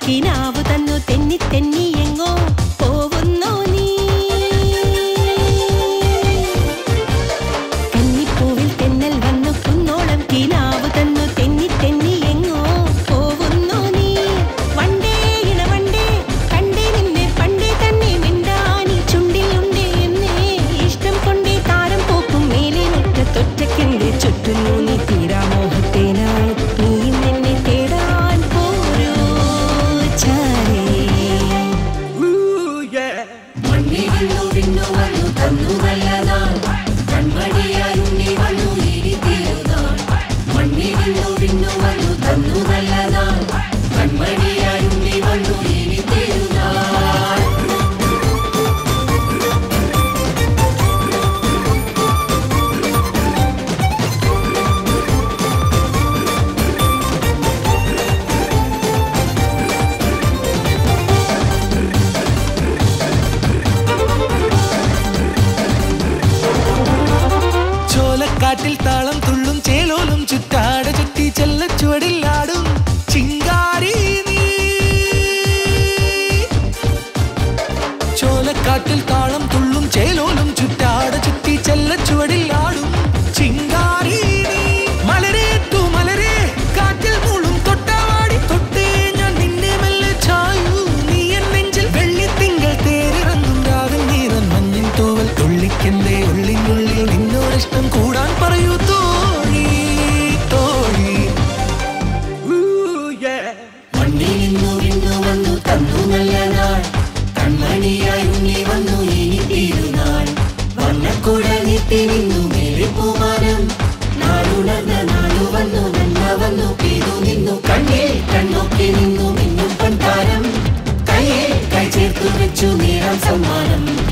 കിനാവ് തന്നു തെന്നി തെന്നി എങ്ങോ പോവുന്നോ നീ കന്നിപ്പൂവിൽ തെന്നൽ വന്നു കുന്നോളം കിനാവ് തന്നു തെന്നി തെന്നി എങ്ങോ പോവുന്നോ നീ വണ്ടേ ഇണവണ്ടേ കണ്ടേ നിന്നെ പണ്ടേ തന്നെ മിണ്ടാനി ചുണ്ടിലുണ്ടേ എന്നേ ഇഷ്ടം കൊണ്ടേ താരം പോക്കും മേലെ മുറ്റത്തൊറ്റക്കെന്റെ ചുറ്റുന്നു നീ തീരാമോഹത്തേനായി നീ നിന്നെ തേടാൻ പോരോ ചാരേ മണ്ണിവണ്ണു വിണ്ണു വന്നു തന്നു നല്ലതാൻ കൺമണിയായി ഉണ്ണി വന്നു ഇനി തീരുതാൻ മണ്ണിവണ്ണു വിണ്ണു വന്നു തന്നു നല്ലതാൻ കൺമണിയായി ഉണ്ണി വന്നു ഇനി തീരുതാൻ ചോലക്കാട്ടിൽ താളം തുള്ളും ചേലോലും ചുറ്റാട ചുറ്റി ചെല്ലച്ചുവടിൽ ആടും ചിങ്കാരി നീ ചോലക്കാട്ടിൽ താളം തുള്ളും ചേലോലും ചുറ്റാട ചുറ്റി ചെല്ലച്ചുവടിൽ ആടും ചിങ്കാരി നീ മലരേറ്റു മലരേ കാറ്റിൽ മൂളും തൊട്ടാവാടി തൊട്ടേ ഞാൻ നിന്നെ മെല്ലെ ചായൂ നീ എൻ നെഞ്ചിൽ വെള്ളിത്തിങ്കൾ തേരിറങ്ങും രാവിൽ നീറൻ മഞ്ഞിൻ തൂവൽ തുള്ളിക്കെന്തേ ഉള്ളിനുള്ളിൽ നിന്നോടിഷ്ടം കൂടാൻ പറയൂ തോഴി തോഴി മണ്ണിൽ നിന്നു വിണ്ണു വന്നു തന്നു നല്ലതാൻ കൺമണിയായി ഉണ്ണി വന്നു ഇനി തീരുനാൾ വർണ്ണക്കുട നീട്ടി നിന്നു മേലെ പൂമാനം നാടുണർന്ന നാടു വന്നു നന്മ വന്നു പെയ്തു നിന്നു കണ്ണിൽ കണ്ണൊക്കെ നിന്നു മിന്നും പണ്ടാരം കയ്യിൽ കൈ ചേർത്തു വെച്ചു നേരാം സമ്മാനം